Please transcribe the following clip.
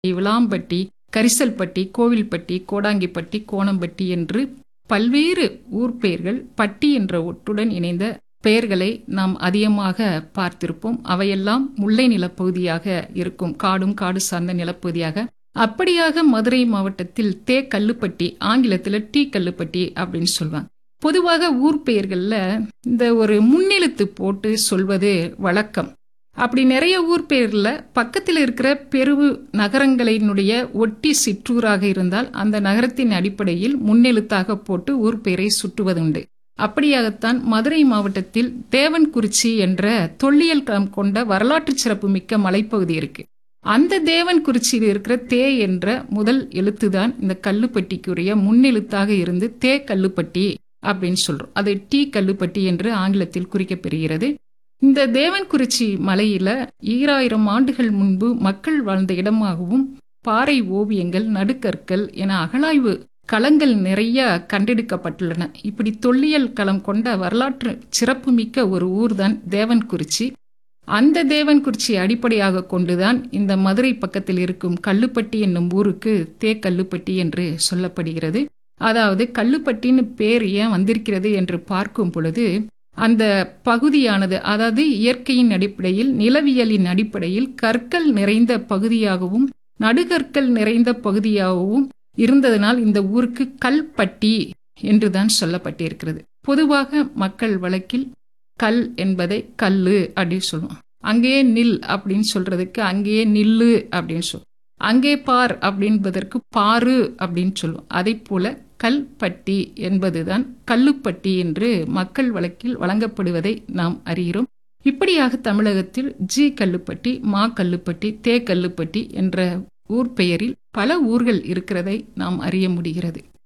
விளாம்பட்டி கரிசல்பட்டி கோவில்பட்டி கோடாங்கிப்பட்டி கோணம்பட்டி என்று பல்வேறு ஊர் பெயர்கள் பட்டி என்ற ஒட்டுடன் இணைந்த பெயர்களை நாம் அதிகமாக பார்த்திருப்போம் அவையெல்லாம் முல்லை நிலப்பகுதியாக இருக்கும் காடும் காடு சார்ந்த நிலப்பகுதியாக அப்படியாக மதுரை மாவட்டத்தில் தே கல்லுப்பட்டி ஆங்கிலத்தில் டி கல்லுப்பட்டி அப்படின்னு சொல்லுவாங்க பொதுவாக ஊர் பெயர்கள்ல இந்த ஒரு முன்னெழுத்து போட்டு சொல்வது வழக்கம் அப்படி நிறைய ஊர் பெயர்ல பக்கத்தில் இருக்கிற பெரு நகரங்களினுடைய ஒட்டி சிற்றூராக இருந்தால் அந்த நகரத்தின் அடிப்படையில் முன்னெழுத்தாக போட்டு ஊர் பெயரை சுட்டுவதுண்டு அப்படியாகத்தான் மதுரை மாவட்டத்தில் தேவன்குறிச்சி என்ற தொல்லியல் களம் கொண்ட வரலாற்று சிறப்பு மிக்க மலைப்பகுதி இருக்கு அந்த தேவன்குறிச்சியில் இருக்கிற தே என்ற முதல் எழுத்துதான் இந்த கல்லுப்பட்டிக்குரிய முன்னெழுத்தாக இருந்து தே கல்லுப்பட்டி அப்படின்னு சொல்றோம் அது டி கல்லுப்பட்டி என்று ஆங்கிலத்தில் குறிக்கப்பெறுகிறது இந்த தேவன்குறிச்சி மலையில ஈராயிரம் ஆண்டுகள் முன்பு மக்கள் வாழ்ந்த இடமாகவும் பாறை ஓவியங்கள் நடுக்கற்கள் என அகழாய்வு களங்கள் நிறைய கண்டெடுக்கப்பட்டுள்ளன இப்படி தொல்லியல் களம் கொண்ட வரலாற்று சிறப்புமிக்க ஒரு ஊர்தான் தேவன்குறிச்சி அந்த தேவன்குறிச்சி அடிப்படையாக கொண்டுதான் இந்த மதுரை பக்கத்தில் இருக்கும் கல்லுப்பட்டி என்னும் ஊருக்கு தே கல்லுப்பட்டி என்று சொல்லப்படுகிறது அதாவது கல்லுப்பட்டின்னு பேர் ஏன் வந்திருக்கிறது என்று பார்க்கும் பொழுது அந்த பகுதியானது அதாவது இயற்கையின் அடிப்படையில் நிலவியலின் அடிப்படையில் கற்கள் நிறைந்த பகுதியாகவும் நடுகற்கள் நிறைந்த பகுதியாகவும் இருந்ததனால் இந்த ஊருக்கு கல்பட்டி என்றுதான் சொல்லப்பட்டிருக்கிறது பொதுவாக மக்கள் வழக்கில் கல் என்பதை கல்லு அப்படின்னு சொல்லுவோம் அங்கேயே நில் அப்படின்னு சொல்றதுக்கு அங்கேயே நில்லு அப்படின்னு சொல்லுவோம் அங்கே பார் அப்படின்பதற்கு பாரு அப்படின்னு சொல்லுவோம் அதை போல கல்பட்டி என்பதுதான் கல்லுப்பட்டி என்று மக்கள் வழக்கில் வழங்கப்படுவதை நாம் அறிகிறோம் இப்படியாக தமிழகத்தில் ஜி கல்லுப்பட்டி மா கல்லுப்பட்டி தே கல்லுப்பட்டி என்ற ஊர் பெயரில் பல ஊர்கள் இருக்கிறதை நாம் அறிய முடிகிறது